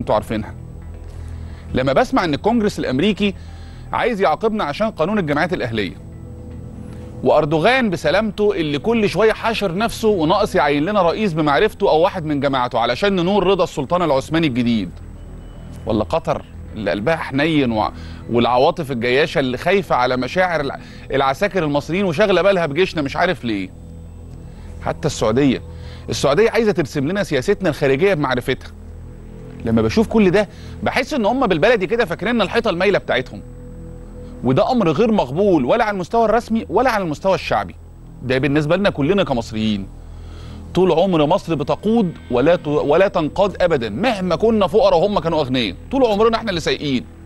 انتوا عارفينها لما بسمع ان الكونجرس الامريكي عايز يعاقبنا عشان قانون الجمعيات الاهليه واردوغان بسلامته اللي كل شويه حاشر نفسه وناقص يعين لنا رئيس بمعرفته او واحد من جماعته علشان ننول رضا السلطان العثماني الجديد ولا قطر اللي قلبها حنين و... والعواطف الجياشه اللي خايفه على مشاعر الع- العساكر المصريين وشاغله بالها بجيشنا مش عارف ليه حتى السعوديه السعوديه عايزه ترسم لنا سياستنا الخارجيه بمعرفتها لما بشوف كل ده بحس ان هم بالبلدي كده فاكريننا الحيطه المايله بتاعتهم وده امر غير مقبول ولا على المستوى الرسمي ولا على المستوى الشعبي ده بالنسبه لنا كلنا كمصريين طول عمر مصر بتقود ولا ت... ولا تنقاد ابدا مهما كنا فقراء وهم كانوا اغنياء طول عمرنا احنا اللي سايقين